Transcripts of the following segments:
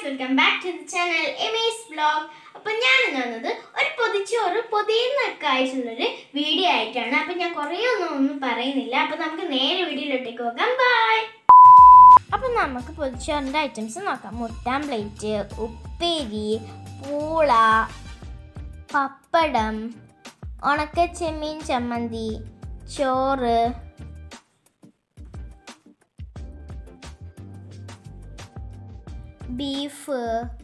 welcome back to the channel എമീസ് blog അപ്പൊ ഞാൻ ഇന്ന് വന്നത് ഒരു പൊതിച്ചോറ് പൊതിയുന്നൊക്കെ ആയിട്ടുള്ളൊരു വീഡിയോ ആയിട്ടാണ് അപ്പൊ ഞാൻ കുറേ ഒന്നും ഒന്നും പറയുന്നില്ല അപ്പൊ നമുക്ക് നേരെ വീഡിയോയിലോട്ടേക്ക് പോകാം ബൈ അപ്പൊ നമുക്ക് പൊതിച്ചോറിന്റെ ഐറ്റംസ് നോക്കാം മുട്ടാൻ പ്ലേറ്റ് ഉപ്പേരി പൂള പപ്പടം ഉണക്ക ചെമ്മീൻ ചമ്മന്തി ചോറ് ബീഫ്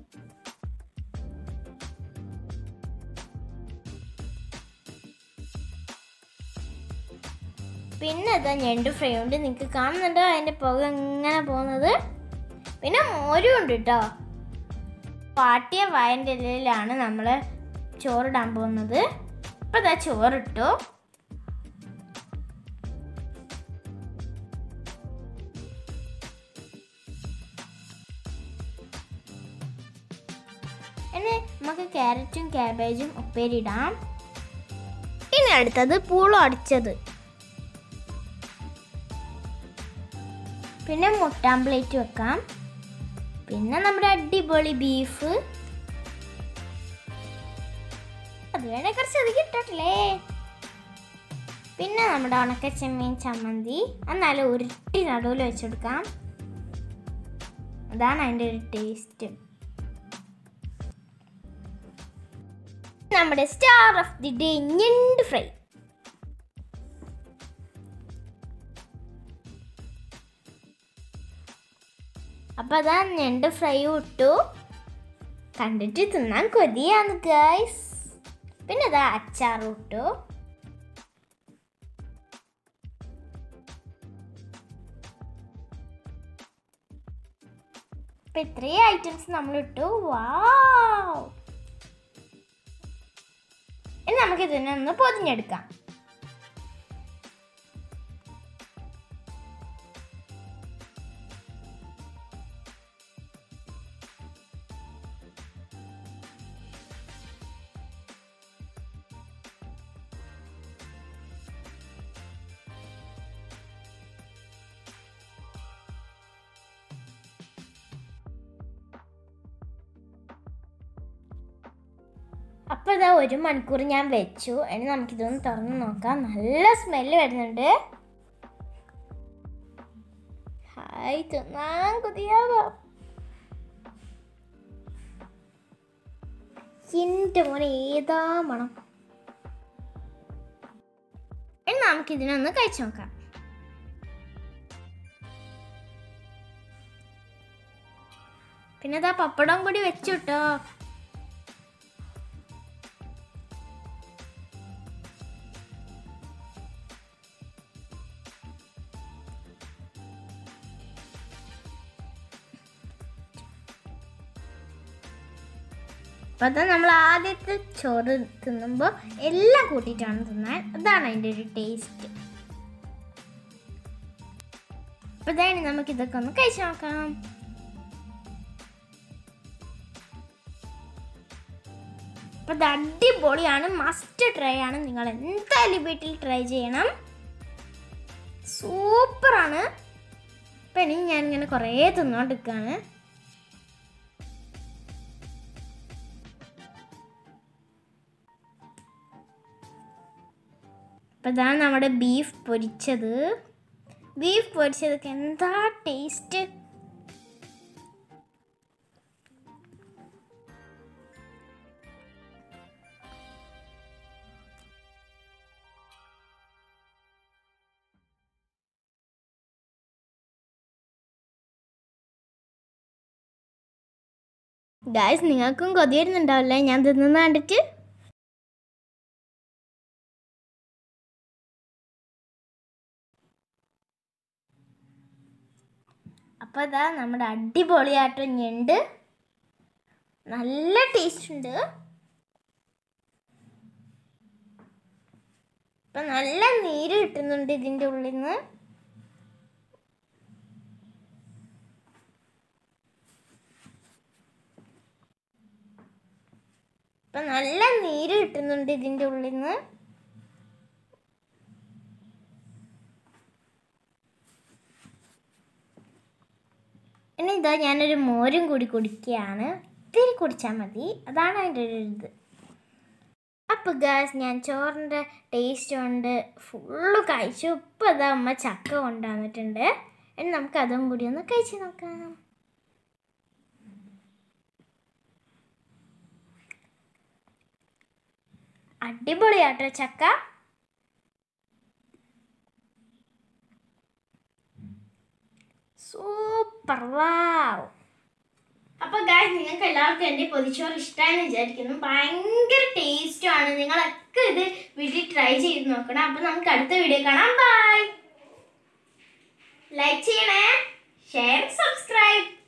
പിന്നെ ഇതാ ഞണ്ട് ഫ്രൈ ഉണ്ട് നിങ്ങൾക്ക് കാണുന്നുണ്ടോ അതിൻ്റെ പുക എങ്ങനെ പോകുന്നത് പിന്നെ മോരും ഉണ്ട് കേട്ടോ പാട്ടിയ വായൻ്റെ ഇലയിലാണ് നമ്മൾ ചോറിടാൻ പോകുന്നത് അപ്പം ഇതാ ചോറിട്ടു ഇനി നമുക്ക് ക്യാരറ്റും ക്യാബേജും ഉപ്പേരിടാം ഇനി അടുത്തത് പൂളം അടിച്ചത് പിന്നെ മുട്ടാൻ പ്ലേറ്റ് വെക്കാം പിന്നെ നമ്മുടെ അടിപൊളി ബീഫ് അത് വേണേ കുറച്ച് അധികം ഇട്ടിട്ടില്ലേ പിന്നെ നമ്മുടെ ഉണക്ക ചെമ്മീൻ ചമ്മന്തി എന്നാലും ഉരുട്ടി നടുവിൽ വെച്ചെടുക്കാം അതാണ് അതിൻ്റെ ഒരു ടേസ്റ്റ് നമ്മുടെ സ്റ്റാർ ഓഫ് ദി ഡേ ഞണ്ട് ഫ്രൈ അപ്പൊ അതാ ഞണ്ട് ഫ്രൈ ഇട്ടു കണ്ടിട്ട് തിന്നാൻ കൊതിയാണ് ഗൈസ് പിന്നെ അതാ അച്ചാർ ഇട്ടു അപ്പൊ ഇത്രയും ഐറ്റംസ് നമ്മൾ ഇട്ടു വാവ് ഇനി നമുക്ക് ഇതിനെ ഒന്ന് പൊതിഞ്ഞെടുക്കാം അപ്പോൾ ഇതാ ഒരു മണിക്കൂർ ഞാൻ വെച്ചു ഇനി നമുക്കിതൊന്ന് തുറന്ന് നോക്കാം നല്ല സ്മെല്ല് വരുന്നുണ്ട് ഹായ് തിന്നാൻ കൊതിയാവാ എൻ്റെ മോനെ ഏതാ മണം ഇനി നമുക്കിതിനൊന്ന് കഴിച്ചു നോക്കാം പിന്നെ ഇതാ പപ്പടം കൂടി വെച്ചു കേട്ടോ അപ്പം അത് നമ്മൾ ആദ്യത്തെ ചോറ് തിന്നുമ്പോൾ എല്ലാം കൂട്ടിയിട്ടാണ് തിന്നാൻ അതാണ് അതിൻ്റെ ഒരു ടേസ്റ്റ് അപ്പം ഇതാണ് നമുക്ക് ഇതൊക്കെ ഒന്ന് കഴിച്ചു നോക്കാം അപ്പം ഇത് അടിപൊളിയാണ് മസ്റ്റ് ട്രൈ ആണ് നിങ്ങൾ എന്തായാലും വീട്ടിൽ ട്രൈ ചെയ്യണം സൂപ്പറാണ് അപ്പം ഇനി ഞാനിങ്ങനെ കുറേ തിന്നോണ്ടിരിക്കുകയാണ് അപ്പം ഇതാണ് നമ്മുടെ ബീഫ് പൊരിച്ചത് ബീഫ് പൊരിച്ചതൊക്കെ എന്താ ടേസ്റ്റ് ഗായ്സ് നിങ്ങൾക്കും കൊതി വരുന്നുണ്ടാവില്ലേ ഞാൻ തിന്നുന്ന കണ്ടിട്ട് അപ്പോൾ ഇതാ നമ്മുടെ അടിപൊളിയായിട്ട് ഞണ്ട് നല്ല ടേസ്റ്റ് ഉണ്ട് ഇപ്പം നല്ല നീര് കിട്ടുന്നുണ്ട് ഇതിൻ്റെ ഉള്ളിൽ നിന്ന് ഇപ്പം നല്ല നീര് കിട്ടുന്നുണ്ട് ഇതിൻ്റെ ഉള്ളിൽ നിന്ന് ഇനി ഇതാ ഞാനൊരു മോരും കൂടി കുടിക്കുകയാണ് ഇത്തിരി കുടിച്ചാൽ മതി അതാണ് അതിൻ്റെ ഒരു ഇത് അപ്പോൾ ഗാസ് ഞാൻ ചോറിൻ്റെ ടേസ്റ്റ് കൊണ്ട് ഫുള്ള് കഴിച്ചു ഇപ്പോൾ അതാ അമ്മ ചക്ക കൊണ്ടുവന്നിട്ടുണ്ട് ഇനി നമുക്ക് അതും കൂടി ഒന്ന് കഴിച്ച് നോക്കാം അടിപൊളിയാട്ടോ ചക്ക സൂപ്പർ വാവ് അപ്പൊ ഗായ്സ് നിങ്ങൾക്ക് എല്ലാവർക്കും എൻ്റെ പൊതിച്ചോറ് ഇഷ്ടമായെന്ന് വിചാരിക്കുന്നു ഭയങ്കര ടേസ്റ്റുമാണ് നിങ്ങളൊക്കെ ഇത് വീട്ടിൽ ട്രൈ ചെയ്ത് നോക്കണം അപ്പൊ നമുക്ക് അടുത്ത വീഡിയോ കാണാം ബൈ ലൈക്ക് ചെയ്യണേ ഷെയർ സബ്സ്ക്രൈബ്